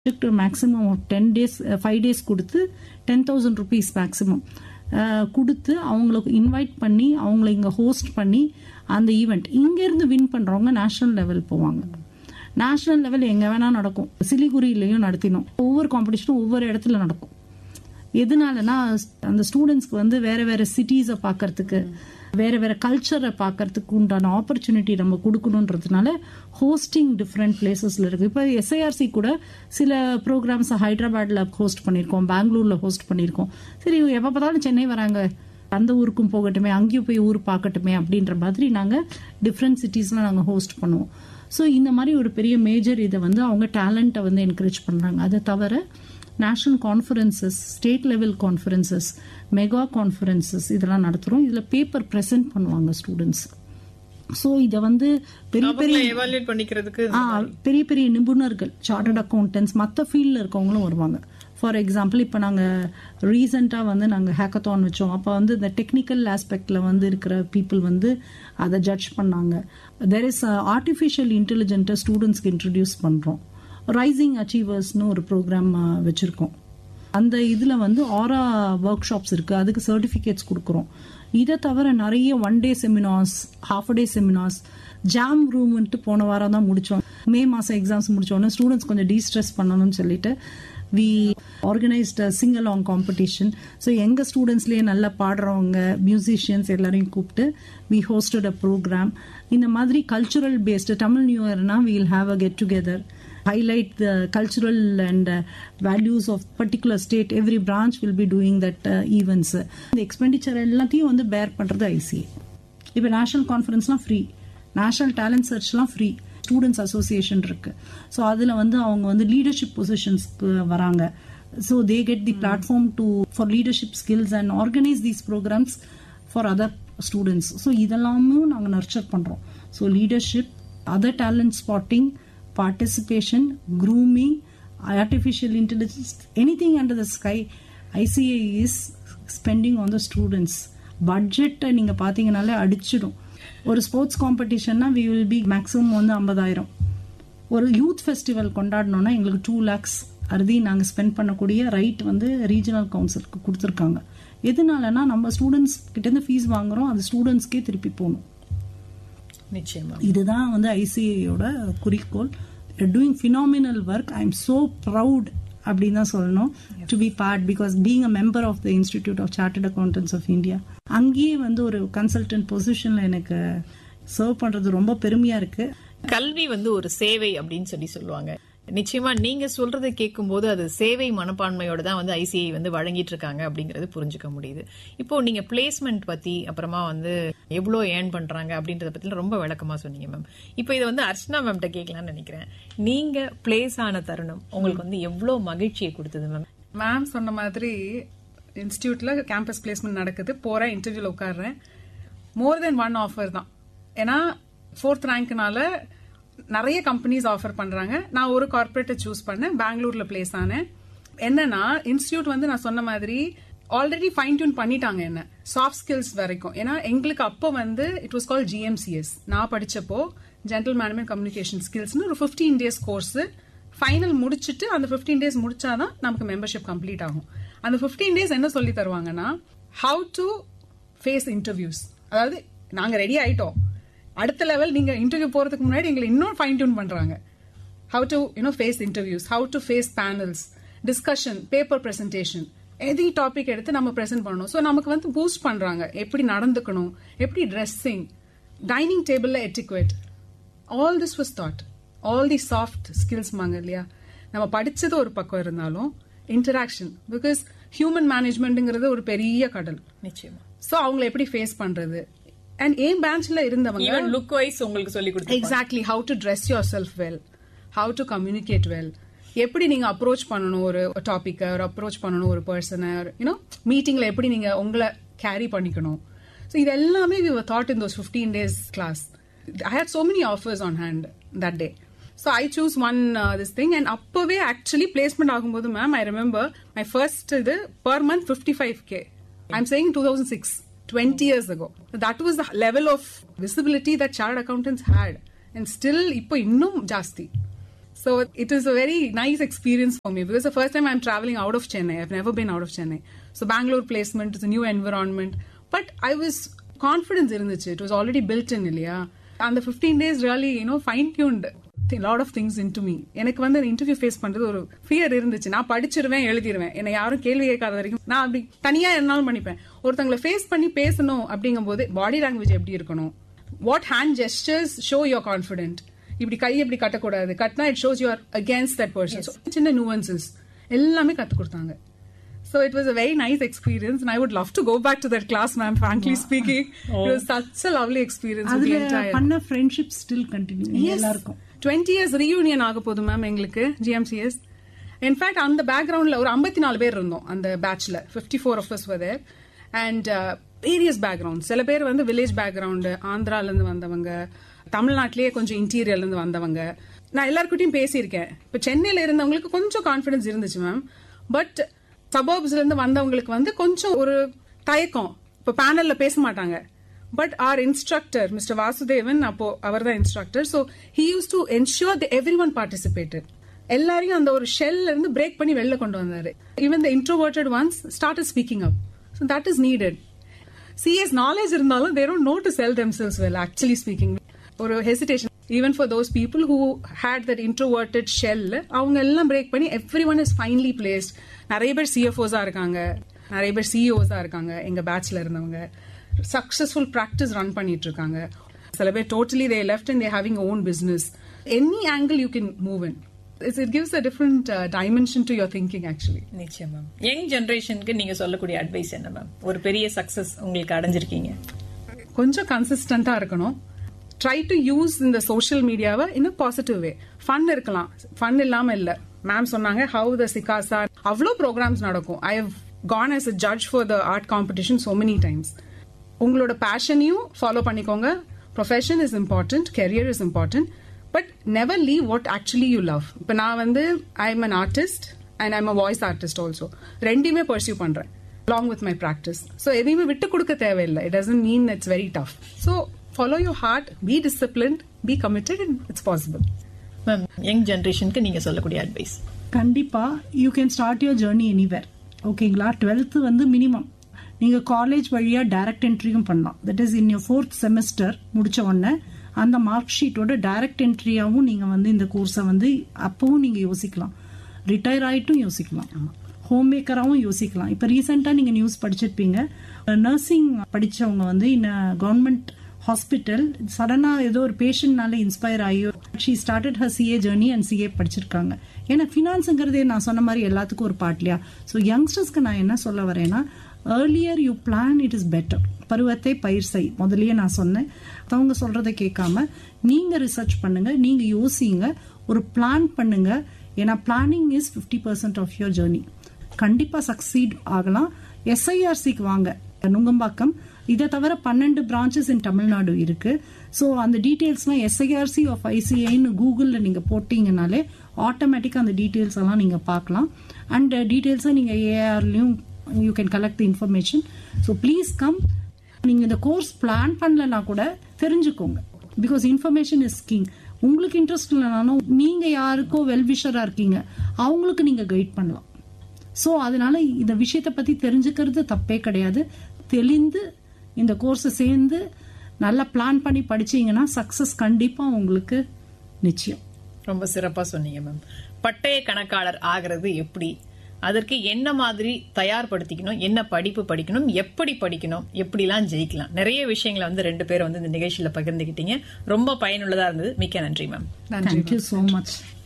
Maximum ten days five days கொடுத்து ten thousand rupees maximum கொடுத்து அவங்களுக்கு இன்வைட் பண்ணி அவங்கள இங்கே ஹோஸ்ட் பண்ணி அந்த ஈவெண்ட் இங்கேருந்து வின் பண்ணுறவங்க நேஷனல் லெவல் போவாங்க நேஷனல் லெவல் எங்கே வேணால் நடக்கும் சிலிகுரியிலையும் நடத்தினோம் ஒவ்வொரு காம்படிஷனும் ஒவ்வொரு இடத்துல நடக்கும் எதனாலனா அந்த ஸ்டூடெண்ட்ஸ்க்கு வந்து வேற வேற சிட்டிஸை பார்க்கறதுக்கு வேற வேற கல்ச்சரை பார்க்கறதுக்கு உண்டான ஆப்பர்ச்சுனிட்டி நம்ம கொடுக்கணுன்றதுனால ஹோஸ்டிங் டிஃப்ரெண்ட் பிளேசஸ்ல இருக்கு இப்போ எஸ்ஐஆர்சி கூட சில ப்ரோக்ராம்ஸ் ஹைதராபாத்ல ஹோஸ்ட் பண்ணியிருக்கோம் பெங்களூர்ல ஹோஸ்ட் பண்ணியிருக்கோம் சரி எப்போ பார்த்தாலும் சென்னை வராங்க அந்த ஊருக்கும் போகட்டுமே அங்கேயும் போய் ஊர் பார்க்கட்டுமே அப்படின்ற மாதிரி நாங்கள் டிஃப்ரெண்ட் சிட்டிஸ்ல நாங்கள் ஹோஸ்ட் பண்ணுவோம் ஸோ இந்த மாதிரி ஒரு பெரிய மேஜர் இதை வந்து அவங்க டேலண்ட்டை வந்து என்கரேஜ் பண்ணுறாங்க அதை தவிர national conferences state level conferences mega conferences இதெல்லாம் நடத்துகிறோம் இதில் பேப்பர் ப்ரெசென்ட் பண்ணுவாங்க ஸ்டூடெண்ட்ஸ் ஸோ இதை வந்து பெரிய பெரிய எவாலுவேட் பண்ணிக்கிறதுக்கு ஆ, பெரிய பெரிய நிபுணர்கள் சார்ட்டர்ட் அக்கௌண்டன்ஸ் மற்ற ஃபீல்டில் இருக்கவங்களும் வருவாங்க ஃபார் எக்ஸாம்பிள் இப்போ நாங்கள் ரீசெண்டாக வந்து நாங்கள் ஹேக்கத்தான் வச்சோம் அப்போ வந்து இந்த டெக்னிக்கல் ஆஸ்பெக்டில் வந்து இருக்கிற பீப்புள் வந்து அதை ஜட்ஜ் பண்ணாங்க தெர் இஸ் ஆர்டிஃபிஷியல் இன்டெலிஜென்ட்டை ஸ்டூடெண்ட்ஸ்க்கு இன்ட்ரடியூஸ் பண்ணுறோம் ரைசிங் அச்சீவர்ஸ்னு ஒரு ப்ரோக்ராம் வச்சுருக்கோம் அந்த இதில் வந்து ஆரா ஒர்க் ஷாப்ஸ் இருக்குது அதுக்கு சர்டிஃபிகேட்ஸ் கொடுக்குறோம் இதை தவிர நிறைய one day seminars half day seminars ஜாம் ரூம்ன்ட்டு போன வாரம் தான் முடித்தோம் மே மாதம் எக்ஸாம்ஸ் முடிச்சோடனே ஸ்டூடெண்ட்ஸ் கொஞ்சம் டீஸ்ட்ரெஸ் பண்ணணும்னு சொல்லிட்டு we organised sing along competition so எங்கள் ஸ்டூடெண்ட்ஸ்லேயே நல்லா பாடுறவங்க மியூசிஷியன்ஸ் எல்லாரையும் கூப்பிட்டு வி ஹோஸ்டட் அ ப்ரோக்ராம் இந்த மாதிரி கல்ச்சுரல் பேஸ்டு தமிழ் நியூ இயர்னா we'll have a get together highlight the cultural and uh, values of particular state every branch will be doing that uh, events இந்த expenditure எல்லாத்தையும் வந்து bear பண்றது ICA இப்போ national கான்ஃபரன்ஸ்லாம் free national talent சர்ச்லாம் free students association இருக்கு so அதில் வந்து அவங்க வந்து லீடர்ஷிப் பொசிஷன்ஸ்க்கு வராங்க so they get the platform to for leadership skills and organise these programmes for other students so இதெல்லாமும் நாங்கள் நர்ச்சர் பண்ணுறோம் so leadership other talent spotting participation, grooming, artificial intelligence, anything under the sky, ICA is spending on the students. பட்ஜெட்டை நீங்கள் பார்த்தீங்கனாலே அடிச்சிடும் ஒரு sports காம்படிஷன்னா we will be maximum வந்து ஐம்பதாயிரம் ஒரு யூத் ஃபெஸ்டிவல் கொண்டாடணும்னா எங்களுக்கு டூ லேக்ஸ் அறுதி நாங்கள் ஸ்பெண்ட் பண்ணக்கூடிய ரைட் வந்து ரீஜனல் கவுன்சிலுக்கு கொடுத்துருக்காங்க எதனாலனா நம்ம ஸ்டூடெண்ட்ஸ் கிட்டேருந்து ஃபீஸ் வாங்குறோம் அது ஸ்டூடெண்ட்ஸ்க்கே திருப்பி போகணும் நிச்சயமா இதுதான் வந்து ஐசிஐயோட குறிக்கோள் doing phenomenal work I am so proud அப்படின்னு தான் சொல்லணும் to be part because being a member of the Institute of Chartered Accountants of India அங்கேயே வந்து ஒரு கன்சல்டன்ட் பொசிஷன்ல எனக்கு சர்வ் பண்றது ரொம்ப பெருமையா இருக்கு கல்வி வந்து ஒரு சேவை அப்படின்னு சொல்லி சொல்லுவாங்க நிச்சயமா நீங்க சொல்றதை கேட்கும்போது அது சேவை மனப்பான்மையோட தான் வந்து ஐசிஐ வந்து வழங்கிட்டு இருக்காங்க அப்படிங்கறது புரிஞ்சுக்க முடியுது இப்போ நீங்க பிளேஸ்மெண்ட் பத்தி அப்புறமா வந்து எவ்வளவு ஏர்ன் பண்றாங்க அப்படின்றத பத்தி ரொம்ப விளக்கமா சொன்னீங்க மேம் இப்போ இதை வந்து அர்ச்சனா மேம்கிட்ட கேட்கலாம்னு நினைக்கிறேன் நீங்க பிளேஸ் ஆன தருணம் உங்களுக்கு வந்து எவ்வளவு மகிழ்ச்சியை கொடுத்தது மேம் மேம் சொன்ன மாதிரி இன்ஸ்டியூட்ல கேம்பஸ் பிளேஸ்மெண்ட் நடக்குது போறேன் இன்டர்வியூல உட்காடுறேன் மோர் தென் ஒன் ஆஃபர் தான் ஏன்னா ஃபோர்த் ரேங்க்னால நிறைய கம்பெனிஸ் ஆஃபர் பண்றாங்க நான் ஒரு கார்பரேட்டை சூஸ் பண்ணேன் பெங்களூர்ல பிளேஸ் ஆனேன் என்னன்னா இன்ஸ்டியூட் வந்து நான் சொன்ன மாதிரி ஆல்ரெடி ஃபைன் டியூன் பண்ணிட்டாங்க என்ன சாஃப்ட் ஸ்கில்ஸ் வரைக்கும் ஏன்னா எங்களுக்கு அப்போ வந்து இட் வாஸ் கால் ஜிஎம்சிஎஸ் நான் படிச்சப்போ ஜென்ரல் மேனேஜ்மெண்ட் கம்யூனிகேஷன் ஸ்கில்ஸ்னு ஒரு ஃபிஃப்டீன் டேஸ் கோர்ஸ் ஃபைனல் முடிச்சுட்டு அந்த ஃபிஃப்டீன் டேஸ் முடிச்சாதான் நமக்கு மெம்பர்ஷிப் கம்ப்ளீட் ஆகும் அந்த ஃபிஃப்டீன் டேஸ் என்ன சொல்லி தருவாங்கன்னா ஹவு டு ஃபேஸ் இன்டர்வியூஸ் அதாவது நாங்க ரெடி ஆயிட்டோம் அடுத்த லெவல் நீங்க இன்டர்வியூ போறதுக்கு முன்னாடி எங்களை இன்னும் ஃபைன் டியூன் பண்றாங்க how to you know face interviews how to face panels discussion paper presentation எதி டாபிக் எடுத்து நம்ம பிரசென்ட் பண்ணணும் ஸோ நமக்கு வந்து பூஸ்ட் பண்றாங்க எப்படி நடந்துக்கணும் எப்படி ட்ரெஸ்ஸிங் டைனிங் டேபிள்ல etiquette all this was taught all the soft skills மாங்க இல்லையா நம்ம படிச்சது ஒரு பக்கம் இருந்தாலும் இன்டராக்ஷன் பிகாஸ் ஹியூமன் மேனேஜ்மெண்ட்ங்கிறது ஒரு பெரிய கடல் நிச்சயமா ஸோ அவங்களை எப்படி ஃபேஸ் பண்றது அண்ட் ஏன் பேஞ்ச்ல இருந்தவங்க ஈவன் லுக் வைஸ் உங்களுக்கு சொல்லி கொடுத்து exactly how to dress yourself well how to communicate well எப்படி நீங்க அப்ரோச் பண்ணணும் ஒரு டாபிக்கை ஒரு அப்ரோச் பண்ணணும் ஒரு பர்சனை யூனோ மீட்டிங்ல எப்படி நீங்க உங்களை கேரி பண்ணிக்கணும் ஸோ இது எல்லாமே we taught in those fifteen days class I had so many offers on hand that day so I choose one this thing and அப்பவே ஆக்சுவலி பிளேஸ்மெண்ட் ஆகும்போது ma'am I remember my first இது per month fifty five K I am saying two thousand six 20 years ago. That was the level of visibility that chartered accountants had. And still, இப்போ இன்னும் ஜாஸ்தி So it is a very nice experience for me because the first time I'm traveling out of Chennai. I've never been out of Chennai. So Bangalore placement is a new environment. But I was confidence இருந்துச்சு it was already built in இல்லையா அந்த 15 days really you know fine tuned lot of things in to me எனக்கு வந்து interview face பண்றது ஒரு fear இருந்துச்சு நான் படிச்சிருவேன் எழுதிருவேன் என்னை யாரும் கேள்வி கேட்காத வரைக்கும் நான் அப்படி தனியா என்னாலும் பண்ணிப்பேன் ஒருத்தங்களை ஃபேஸ் பண்ணி பேசணும் அப்படிங்கும் போது பாடி லாங்குவேஜ் எப்படி இருக்கணும் what hand gestures show your confident இப்படி கை எப்படி கட்டக்கூடாது கட்டினா it shows you're against that person சின்ன நுவன்சஸ் எல்லாமே கத்து கொடுத்தாங்க So it was a very nice experience, and I would love to go back to that class, ma'am. Frankly speaking, it was such a lovely experience with the அதுல entire. பண்ண friendship still continue எல்லாருக்கும் twenty years reunion ஆக போகுது ma'am எங்களுக்கு GMCS in fact அந்த பேக்ரவுண்ட்ல ஒரு ஐம்பத்தி நாலு பேர் இருந்தோம் அந்த பேட்ச்ல fifty four of us whether and various background சில பேர் வந்து வில்லேஜ் பேக்ரவுண்டு ஆந்திரால இருந்து வந்தவங்க தமிழ்நாட்டிலேயே கொஞ்சம் இன்டீரியர்ல இருந்து வந்தவங்க நான் எல்லாருக்கிட்டையும் பேசியிருக்கேன் இப்போ சென்னையில இருந்தவங்களுக்கு கொஞ்சம் கான்ஃபிடன்ஸ் இருந்துச்சு மேம் பட் சபர்ப்ஸ்ல இருந்து வந்தவங்களுக்கு வந்து கொஞ்சம் ஒரு தயக்கம் இப்போ பேனல்ல பேச மாட்டாங்க but our instructor mister Vasudevan அப்போ அவர் தான் instructor so he used to ensure everyone participated எல்லாரையும் அந்த ஒரு ஷெல்ல இருந்து பிரேக் பண்ணி வெளில கொண்டு வந்தாரு even the introverted ones start speaking up so that is needed CS knowledge இருந்தாலும் there know to sell themselves well actually speaking ஒரு hesitation even for those people who had that introverted shell அவங்க எல்லாம் break பண்ணி everyone is finally placed நிறைய பேர் சிஎஃப்ஓஸா இருக்காங்க நிறைய பேர் சிஇஓஸா இருக்காங்க எங்க பேட்ச்ல இருந்தவங்க சக்சஸ்ஃபுல் ப்ராக்டிஸ் ரன் பண்ணிட்டு இருக்காங்க சில பேர் totally they left and they having own business any angle you can move in it gives a different dimension to your thinking actually நிச்சயம் மேம் யங் ஜெனரேஷனுக்கு நீங்க சொல்லக்கூடிய அட்வைஸ் என்ன மேம் ஒரு பெரிய சக்சஸ் உங்களுக்கு அடைஞ்சிருக்கீங்க கொஞ்சம் கன்சிஸ்டண்டா இருக்கணும் ட்ரை டு யூஸ் இந்த சோஷியல் மீடியாவை இன் பாசிட்டிவ் வே ஃபன் இருக்கலாம் ஃபன் இல்லாம இல்ல மேம் சொன்னாங்க ஹவு த சிகாசா அவ்வளோ ப்ரோக்ராம்ஸ் நடக்கும் I have gone as a judge for the art competition so many times உங்களோட பேஷனையும் ஃபாலோ பண்ணிக்கோங்க profession is important career is important but never leave what actually you love இப்போ நான் வந்து I am an artist and I'm a voice artist also ரெண்டையுமே pursue பண்றேன் along with my practice. So எதையுமே விட்டு கொடுக்க தேவையில்லை it doesn't mean it's very tough. So follow your heart, be disciplined, be committed and it's possible. Ma'am young ஜெனரேஷனுக்கு நீங்க சொல்லக்கூடிய advice கண்டிப்பா you can start your journey anywhere ஓகேங்களா twelfth வந்து மினிமம் நீங்க காலேஜ் வழியா டைரக்ட் என்ட்ரியும் பண்ணலாம் that is in your fourth semester முடிச்ச உடனே அந்த மார்க் ஷீட்டோட டைரக்ட் என்ட்ரியாவும் நீங்க வந்து இந்த கோர்ஸை வந்து அப்பவும் நீங்க யோசிக்கலாம் ரிட்டையர் ஆயிட்டும் யோசிக்கலாம் ஹோம் மேக்கராகவும் யோசிக்கலாம் இப்போ ரீசெண்டாக நீங்கள் நியூஸ் படிச்சிருப்பீங்க நர்சிங் படிச்சவங்க வந்து இன்ன கவர்மெண்ட் ஹாஸ்பிட்டல் சடனாக ஏதோ ஒரு பேஷண்ட்னால இன்ஸ்பயர் ஆகி she started her CA journey and CA படிச்சிருக்காங்க ஏன்னா ஃபினான்ஸுங்கிறதே நான் சொன்ன மாதிரி எல்லாத்துக்கும் ஒரு பார்ட் இல்லையா ஸோ யங்ஸ்டர்ஸ்க்கு நான் என்ன சொல்ல வரேன்னா earlier you plan it is better பருவத்தை பயிர் செய் முதல்லயே நான் சொன்னேன் அவங்க சொல்றதை கேட்காம நீங்க ரிசர்ச் பண்ணுங்க நீங்க யோசிங்க ஒரு பிளான் பண்ணுங்க ஏன்னா planning is fifty percent of your journey கண்டிப்பா சக்சீட் ஆகலாம் எஸ்ஐஆர்சிக்கு வாங்க நுங்கம்பாக்கம் இதை தவிர பன்னெண்டு பிரான்ச்சஸ் இன் தமிழ்நாடு இருக்கு ஸோ அந்த டீட்டெயில்ஸ்லாம் எஸ்ஐஆர்சி ஆஃப் ஐசிஐன்னு கூகுளில் நீங்கள் போட்டீங்கனாலே ஆட்டோமேட்டிக்காக அந்த டீட்டெயில்ஸ் எல்லாம் நீங்கள் பார்க்கலாம் அண்ட் டீட்டெயில்ஸை நீங்கள் ஏஆர்லையும் you can collect the information so please come நீங்கள் இந்த கோர்ஸ் பிளான் பண்ணலனா கூட தெரிஞ்சுக்கோங்க பிகாஸ் இன்ஃபர்மேஷன் இஸ் கிங் உங்களுக்கு இன்ட்ரெஸ்ட் இல்லைனாலும் நீங்கள் யாருக்கோ வெல்விஷராக இருக்கீங்க அவங்களுக்கு நீங்கள் கைட் பண்ணலாம் ஸோ அதனால இந்த விஷயத்தை பற்றி தெரிஞ்சுக்கிறது தப்பே கிடையாது தெளிந்து இந்த கோர்ஸை சேர்ந்து நல்லா பிளான் பண்ணி படிச்சீங்கன்னா சக்ஸஸ் கண்டிப்பாக உங்களுக்கு நிச்சயம் ரொம்ப சிறப்பா சொன்னீங்க மேம் பட்டய கணக்காளர் ஆகிறது எப்படி அதற்கு என்ன மாதிரி தயார்படுத்திக்கணும் என்ன படிப்பு படிக்கணும் எப்படி படிக்கணும் எப்படிலாம் ஜெயிக்கலாம் நிறைய விஷயங்களை வந்து ரெண்டு பேரும் வந்து இந்த நிகழ்ச்சியில பகிர்ந்துக்கிட்டீங்க ரொம்ப பயனுள்ளதா இருந்தது மிக்க நன்றி மேம் நன்றி தேங்க்யூ ஸோ மச்